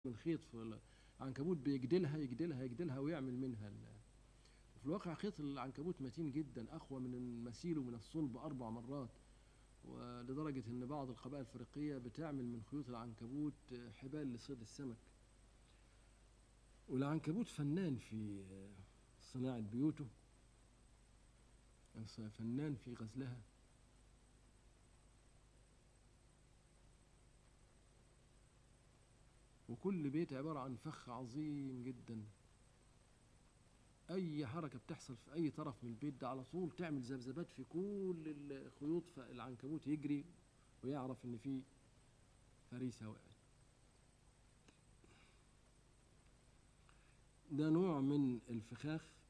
من خيط في العنكبوت بيجدلها يجدلها يجدلها ويعمل منها ال... في الواقع خيط العنكبوت متين جدا اقوى من المسيل ومن الصلب اربع مرات ولدرجه ان بعض القبائل الافريقيه بتعمل من خيوط العنكبوت حبال لصيد السمك والعنكبوت فنان في صناعه بيوته فنان في غزلها وكل بيت عبارة عن فخ عظيم جدا أي حركة بتحصل في أي طرف من البيت ده على طول تعمل ذبذبات في كل الخيوط فالعنكبوت يجري ويعرف إن في فريسة وقعت ده نوع من الفخاخ